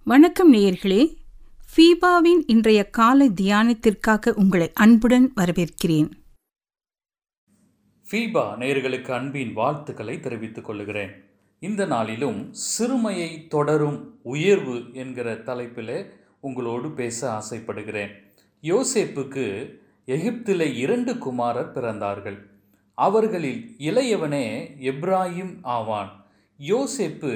வணக்கம் நேயர்களே ஃபீபாவின் இன்றைய காலை தியானத்திற்காக உங்களை அன்புடன் வரவேற்கிறேன் ஃபீபா நேயர்களுக்கு அன்பின் வாழ்த்துக்களை தெரிவித்துக் கொள்கிறேன் இந்த நாளிலும் சிறுமையை தொடரும் உயர்வு என்கிற தலைப்பிலே உங்களோடு பேச ஆசைப்படுகிறேன் யோசேப்புக்கு எகிப்திலே இரண்டு குமாரர் பிறந்தார்கள் அவர்களில் இளையவனே எப்ராஹிம் ஆவான் யோசேப்பு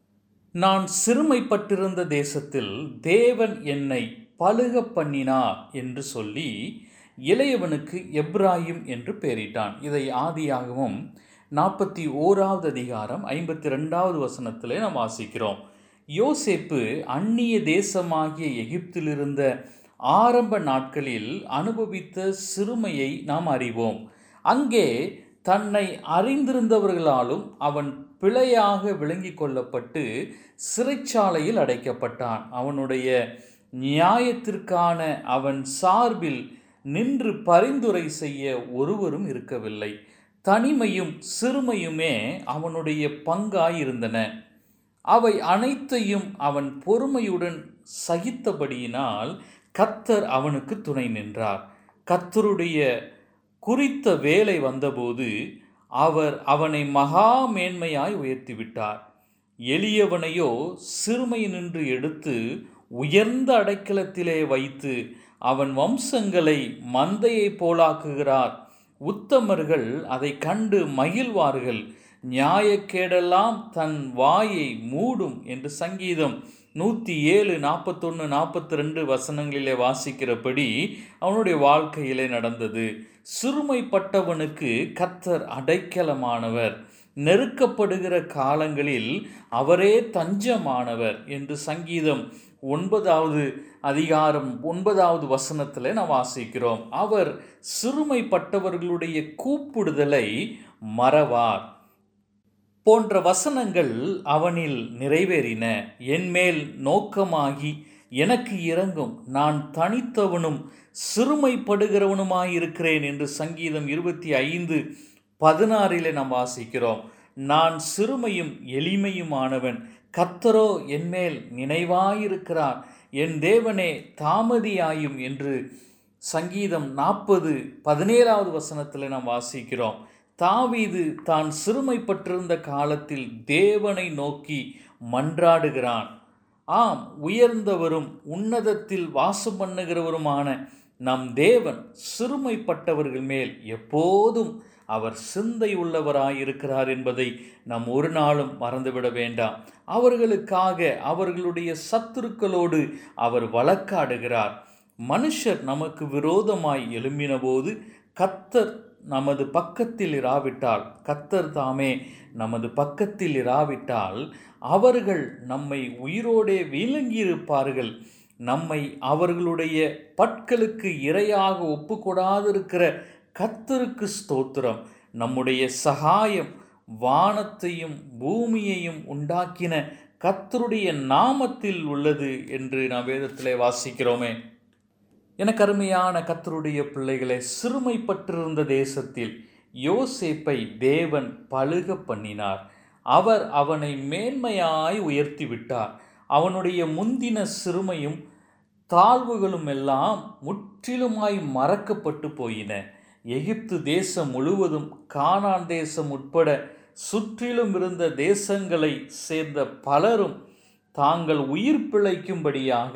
நான் சிறுமைப்பட்டிருந்த தேசத்தில் தேவன் என்னை பழுக பண்ணினார் என்று சொல்லி இளையவனுக்கு எப்ராஹிம் என்று பெயரிட்டான் இதை ஆதியாகவும் நாற்பத்தி ஓராவது அதிகாரம் ஐம்பத்தி ரெண்டாவது வசனத்திலே நாம் வாசிக்கிறோம் யோசேப்பு அந்நிய தேசமாகிய எகிப்தில் இருந்த ஆரம்ப நாட்களில் அனுபவித்த சிறுமையை நாம் அறிவோம் அங்கே தன்னை அறிந்திருந்தவர்களாலும் அவன் பிழையாக விளங்கி கொள்ளப்பட்டு சிறைச்சாலையில் அடைக்கப்பட்டான் அவனுடைய நியாயத்திற்கான அவன் சார்பில் நின்று பரிந்துரை செய்ய ஒருவரும் இருக்கவில்லை தனிமையும் சிறுமையுமே அவனுடைய பங்காயிருந்தன அவை அனைத்தையும் அவன் பொறுமையுடன் சகித்தபடியினால் கத்தர் அவனுக்கு துணை நின்றார் கத்தருடைய குறித்த வேலை வந்தபோது அவர் அவனை மகா மேன்மையாய் உயர்த்திவிட்டார் எளியவனையோ சிறுமை நின்று எடுத்து உயர்ந்த அடைக்கலத்திலே வைத்து அவன் வம்சங்களை மந்தையை போலாக்குகிறார் உத்தமர்கள் அதை கண்டு மகிழ்வார்கள் நியாயக்கேடெல்லாம் தன் வாயை மூடும் என்று சங்கீதம் நூற்றி ஏழு நாற்பத்தொன்று நாற்பத்தி ரெண்டு வசனங்களிலே வாசிக்கிறபடி அவனுடைய வாழ்க்கையிலே நடந்தது சிறுமைப்பட்டவனுக்கு கத்தர் அடைக்கலமானவர் நெருக்கப்படுகிற காலங்களில் அவரே தஞ்சமானவர் என்று சங்கீதம் ஒன்பதாவது அதிகாரம் ஒன்பதாவது வசனத்தில் நான் வாசிக்கிறோம் அவர் சிறுமைப்பட்டவர்களுடைய கூப்பிடுதலை மறவார் போன்ற வசனங்கள் அவனில் நிறைவேறின என்மேல் நோக்கமாகி எனக்கு இறங்கும் நான் தனித்தவனும் சிறுமைப்படுகிறவனுமாயிருக்கிறேன் என்று சங்கீதம் இருபத்தி ஐந்து பதினாறிலே நாம் வாசிக்கிறோம் நான் சிறுமையும் எளிமையுமானவன் கத்தரோ என்மேல் நினைவாயிருக்கிறார் என் தேவனே தாமதியாயும் என்று சங்கீதம் நாற்பது பதினேழாவது வசனத்தில் நாம் வாசிக்கிறோம் தாவீது தான் சிறுமைப்பட்டிருந்த காலத்தில் தேவனை நோக்கி மன்றாடுகிறான் ஆம் உயர்ந்தவரும் உன்னதத்தில் வாசம் பண்ணுகிறவருமான நம் தேவன் சிறுமைப்பட்டவர்கள் மேல் எப்போதும் அவர் சிந்தை உள்ளவராயிருக்கிறார் என்பதை நாம் ஒரு நாளும் மறந்துவிட வேண்டாம் அவர்களுக்காக அவர்களுடைய சத்துருக்களோடு அவர் வழக்காடுகிறார் மனுஷர் நமக்கு விரோதமாய் எழும்பினபோது கத்தர் நமது பக்கத்தில் இராவிட்டால் கத்தர் தாமே நமது பக்கத்தில் இராவிட்டால் அவர்கள் நம்மை உயிரோடே விளங்கியிருப்பார்கள் நம்மை அவர்களுடைய பற்களுக்கு இரையாக ஒப்புக்கொடாதிருக்கிற கத்தருக்கு ஸ்தோத்திரம் நம்முடைய சகாயம் வானத்தையும் பூமியையும் உண்டாக்கின கத்தருடைய நாமத்தில் உள்ளது என்று நாம் வேதத்திலே வாசிக்கிறோமே எனக்கு அருமையான கத்தருடைய பிள்ளைகளை சிறுமைப்பட்டிருந்த தேசத்தில் யோசேப்பை தேவன் பழுக பண்ணினார் அவர் அவனை மேன்மையாய் உயர்த்தி விட்டார் அவனுடைய முந்தின சிறுமையும் தாழ்வுகளும் எல்லாம் முற்றிலுமாய் மறக்கப்பட்டு போயின எகிப்து தேசம் முழுவதும் கானான் தேசம் உட்பட சுற்றிலும் இருந்த தேசங்களை சேர்ந்த பலரும் தாங்கள் உயிர் பிழைக்கும்படியாக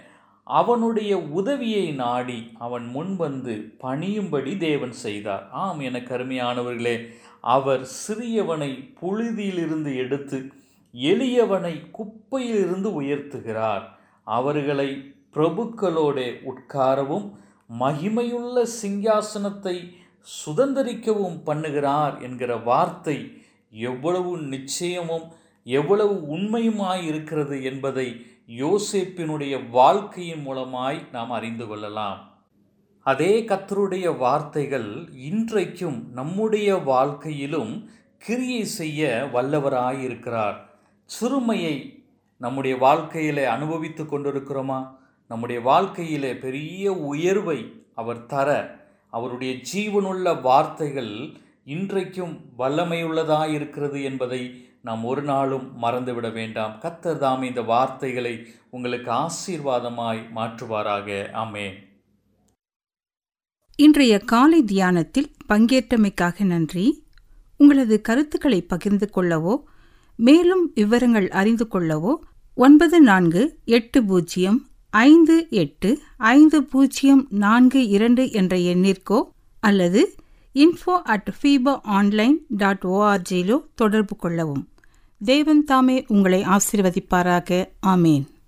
அவனுடைய உதவியை நாடி அவன் முன்வந்து பணியும்படி தேவன் செய்தார் ஆம் என கருமையானவர்களே அவர் சிறியவனை புழுதியிலிருந்து எடுத்து எளியவனை குப்பையிலிருந்து உயர்த்துகிறார் அவர்களை பிரபுக்களோட உட்காரவும் மகிமையுள்ள சிங்காசனத்தை சுதந்திரிக்கவும் பண்ணுகிறார் என்கிற வார்த்தை எவ்வளவு நிச்சயமும் எவ்வளவு உண்மையுமாய் இருக்கிறது என்பதை யோசேப்பினுடைய வாழ்க்கையின் மூலமாய் நாம் அறிந்து கொள்ளலாம் அதே கத்தருடைய வார்த்தைகள் இன்றைக்கும் நம்முடைய வாழ்க்கையிலும் கிரியை செய்ய வல்லவராயிருக்கிறார் சிறுமையை நம்முடைய வாழ்க்கையிலே அனுபவித்து கொண்டிருக்கிறோமா நம்முடைய வாழ்க்கையிலே பெரிய உயர்வை அவர் தர அவருடைய ஜீவனுள்ள வார்த்தைகள் இன்றைக்கும் வல்லமையுள்ளதாயிருக்கிறது என்பதை நாம் ஒரு நாளும் மறந்துவிட வேண்டாம் கத்தர் தாம் இந்த வார்த்தைகளை உங்களுக்கு ஆசீர்வாதமாய் மாற்றுவாராக ஆமென் இன்றைய காலை தியானத்தில் பங்கேற்றமைக்காக நன்றி உங்களது கருத்துக்களை பகிர்ந்து கொள்ளவோ மேலும் விவரங்கள் அறிந்து கொள்ளவோ ஒன்பது நான்கு எட்டு பூஜ்ஜியம் ஐந்து எட்டு ஐந்து பூஜ்ஜியம் நான்கு இரண்டு என்ற எண்ணிற்கோ அல்லது info at feeba online dot ஓஆர்ஜியிலோ தொடர்பு கொள்ளவும் தேவன் தாமே உங்களை ஆசீர்வதிப்பாராக ஆமேன்